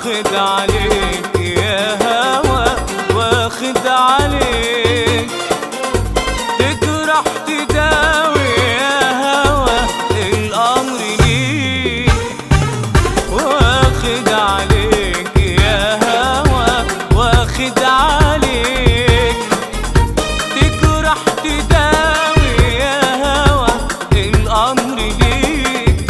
واخد عليك يا هوا واخد عليك تجرح تداوي يا هوا الامر ليك واخد عليك يا هوا واخد عليك تجرح تداوي يا هوا الامر ليك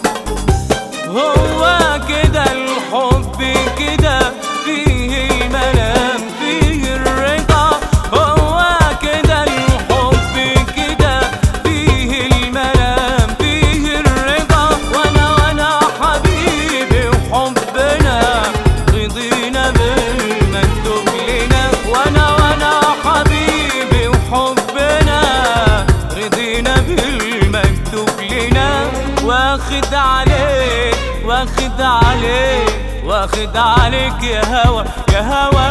هو كده الحب كده فيه الملام فيه الرضا هو كده الحب كده فيه الملام فيه الرضا وانا وانا حبيبي وحبنا رضينا بالمكتوب لنا وانا وانا حبيبي وحبنا رضينا بالمكتوب لنا واخد عليك واخد عليك واخد عليك يا هوا يا هوا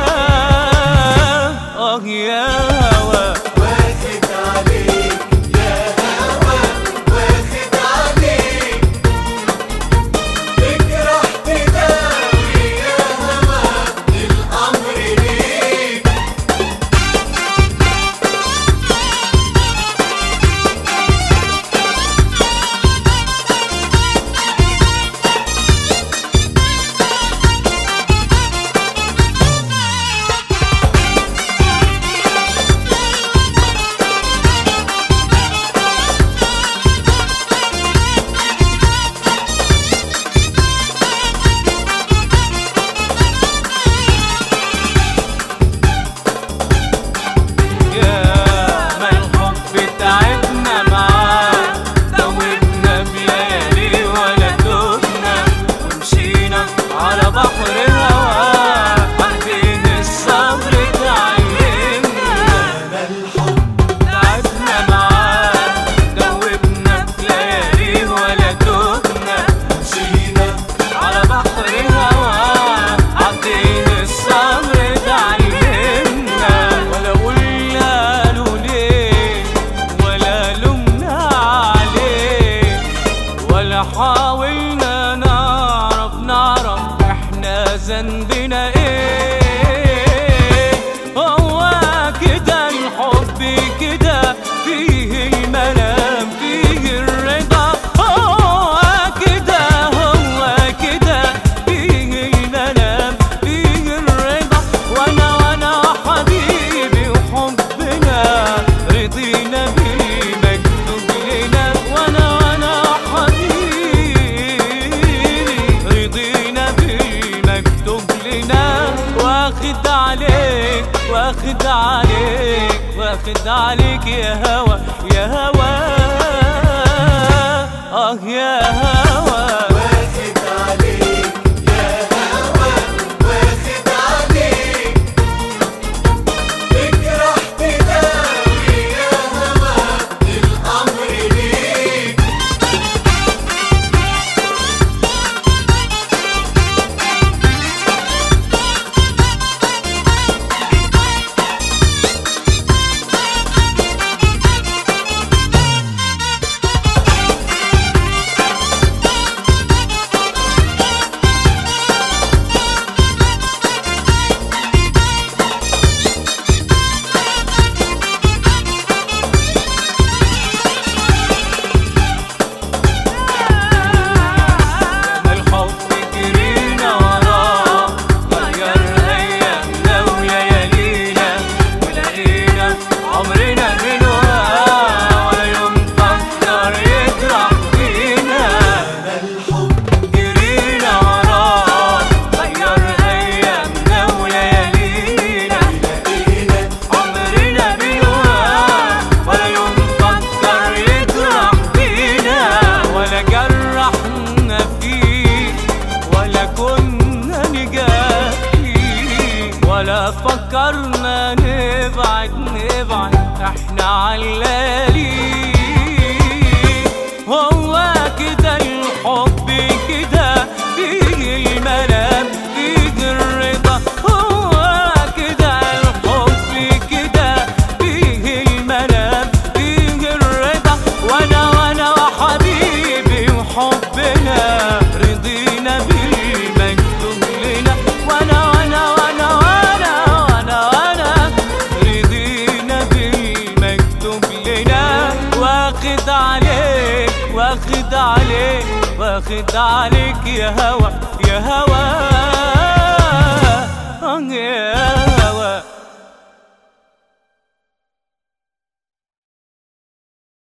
اه يا هوا واخد عليك يا هوا واخد عليك تجرح تداوي يا هوا الأمر ليك يا ما الحب تعبنا معاه دوبنا بليالي ولا تهنا ومشينا على بحر هواه عارفين الصبر تعلمنا ما الحب تعبنا معاه دوبنا بليالي ولا تهنا مشينا على بحر هواه عارفين الصبر تعلمنا ولا قلنا له ليه ولا لومنا عليه ولا حاولنا نعرف نعرف احنا ذنبنا ايه هو كده الحب كده فيه الملام فيه الرضا هو كده هو كده فيه الملام فيه الرضا وانا وانا حبيبي وحبنا رضينا بالمكتوب لنا وانا وانا حبيبي رضينا بالمكتوب لنا واخد عليك واخد عليك واخد عليك يا هوا يا هوا اه يا هوا واخد عليك يا هوا واخد عليك تجرح تداوي يا هوا الأمر ليك ما الحب جرينا وراه غير ايامنا وليالينا ولقينا عمرنا من وراه ولا يوم فكر يجرح فينا ما الحب جرينا وراه غير ايامنا وليالينا لقينا عمرنا من وراه ولا يوم فكر يجرح فينا ولا جرحنا فيه ولا كنا نجاهي ولا فكرنا نبعد نبعد احنا علالي هو كده الحب كده فيه الملام فيه الرضا هو كده الحب كده فيه الملام فيه الرضا وانا وانا وحبيبي وحبنا رضينا بالمكتوب واخد عليك واخد عليك يا هوى يا هوى